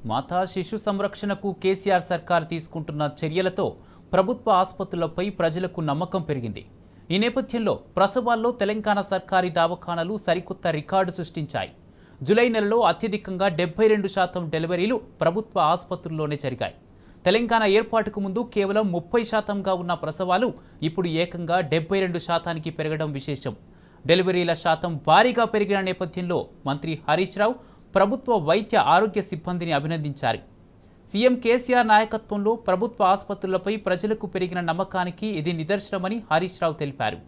మాతా శిశు సంరక్షణకు కేసీఆర్ సర్కార్ తీసుకుంటున్న చర్యలతో ప్రభుత్వ ఆసుపత్రులపై ప్రజలకు నమ్మకం పెరిగింది ఈ నేపథ్యంలో ప్రసవాల్లో తెలంగాణ సర్కారీ దవాఖానాలు సరికొత్త రికార్డు సృష్టించాయి జూలై నెలలో అత్యధికంగా డెబ్బై రెండు శాతం డెలివరీలు ప్రభుత్వ ఆసుపత్రుల్లోనే జరిగాయి తెలంగాణ ఏర్పాటుకు ముందు కేవలం ముప్పై శాతంగా ఉన్న ప్రసవాలు ఇప్పుడు ఏకంగా డెబ్బై రెండు శాతానికి పెరగడం విశేషం డెలివరీల శాతం భారీగా పెరిగిన నేపథ్యంలో మంత్రి హరీష్ రావు ప్రభుత్వ వైద్య ఆరోగ్య సిబ్బందిని అభినందించారు సీఎం కేసీఆర్ నాయకత్వంలో ప్రభుత్వ ఆసుపత్రులపై ప్రజలకు పెరిగిన నమ్మకానికి ఇది నిదర్శనమని హరీష్ రావు తెలిపారు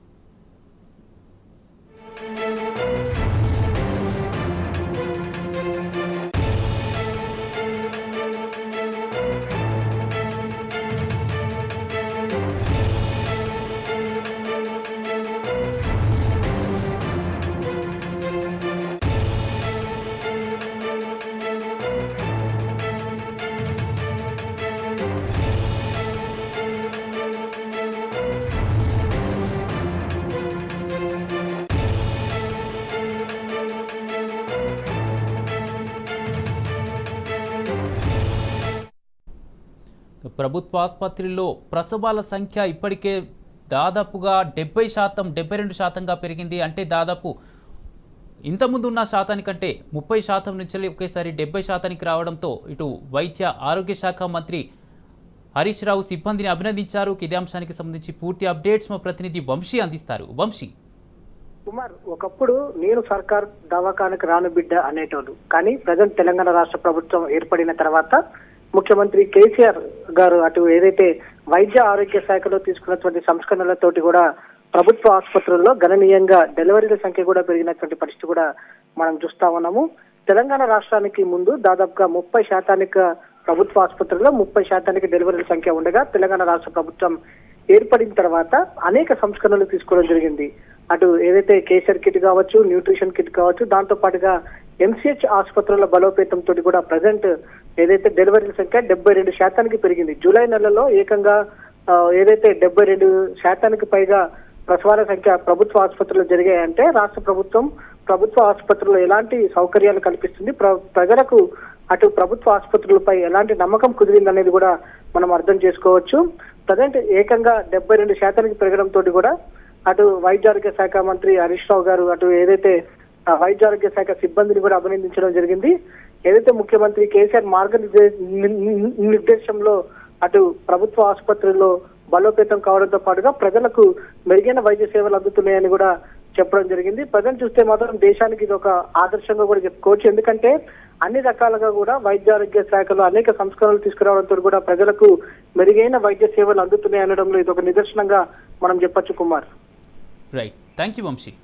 ప్రభుత్వ ఆసుపత్రుల్లో ప్రసవాల సంఖ్య ఇప్పటికే దాదాపుగా డెబ్బై శాతం డెబ్బై రెండు శాతంగా పెరిగింది అంటే దాదాపు ఇంతకుముందు ఉన్న శాతానికంటే ముప్పై శాతం నుంచి ఒకేసారి డెబ్బై శాతానికి రావడంతో ఇటు వైద్య ఆరోగ్య శాఖ మంత్రి హరీష్ రావు సిబ్బందిని అభినందించారు ఇదే అంశానికి సంబంధించి పూర్తి అప్డేట్స్ మా ప్రతినిధి వంశీ అందిస్తారు వంశీ కుమార్ ఒకప్పుడు నేను సర్కార్ దవాఖానకు రాను బిడ్డ అనేటోళ్ళు కానీ ప్రజెంట్ తెలంగాణ రాష్ట్ర ప్రభుత్వం ఏర్పడిన తర్వాత ముఖ్యమంత్రి కేసీఆర్ గారు అటు ఏదైతే వైద్య ఆరోగ్య శాఖలో తీసుకున్నటువంటి సంస్కరణలతోటి కూడా ప్రభుత్వ ఆసుపత్రుల్లో గణనీయంగా డెలివరీల సంఖ్య కూడా పెరిగినటువంటి పరిస్థితి కూడా మనం చూస్తా ఉన్నాము తెలంగాణ రాష్ట్రానికి ముందు దాదాపుగా ముప్పై శాతానికి ప్రభుత్వ ఆసుపత్రుల్లో ముప్పై శాతానికి డెలివరీల సంఖ్య ఉండగా తెలంగాణ రాష్ట్ర ప్రభుత్వం ఏర్పడిన తర్వాత అనేక సంస్కరణలు తీసుకోవడం జరిగింది అటు ఏదైతే కేసర్ కిట్ కావచ్చు న్యూట్రిషన్ కిట్ కావచ్చు దాంతో పాటుగా ఎంసీహెచ్ ఆసుపత్రుల బలోపేతం తోటి కూడా ప్రజెంట్ ఏదైతే డెలివరీల సంఖ్య డెబ్బై రెండు శాతానికి పెరిగింది జూలై నెలలో ఏకంగా ఆ, ఏదైతే డెబ్బై రెండు శాతానికి పైగా ప్రసవాల సంఖ్య ప్రభుత్వ ఆసుపత్రుల్లో జరిగాయంటే రాష్ట్ర ప్రభుత్వం ప్రభుత్వ ఆసుపత్రుల్లో ఎలాంటి సౌకర్యాలు కల్పిస్తుంది ప్ర- ప్రజలకు అటు ప్రభుత్వ ఆసుపత్రులపై ఎలాంటి నమ్మకం కుదిరిందనేది కూడా మనం అర్థం చేసుకోవచ్చు ప్రజెంట్ ఏకంగా డెబ్బై రెండు శాతానికి పెరగడంతో కూడా అటు వైద్య ఆరోగ్య శాఖ మంత్రి హరీష్ రావు గారు అటు ఏదైతే ఆ, వైద్య ఆరోగ్య శాఖ సిబ్బందిని కూడా అభినందించడం జరిగింది ఏదైతే ముఖ్యమంత్రి కేసీఆర్ మార్గ నిర్దేశంలో అటు ప్రభుత్వ ఆసుపత్రుల్లో బలోపేతం కావడంతో పాటుగా ప్రజలకు మెరుగైన వైద్య సేవలు అందుతున్నాయని కూడా చెప్పడం జరిగింది ప్రజలు చూస్తే మాత్రం దేశానికి ఇది ఒక ఆదర్శంగా కూడా చెప్పుకోవచ్చు ఎందుకంటే అన్ని రకాలుగా కూడా వైద్య ఆరోగ్య శాఖలో అనేక సంస్కరణలు తీసుకురావడంతో కూడా ప్రజలకు మెరుగైన వైద్య సేవలు అందుతున్నాయి అనడంలో ఇది ఒక నిదర్శనంగా మనం చెప్పొచ్చు Kumar right thank you Vamsi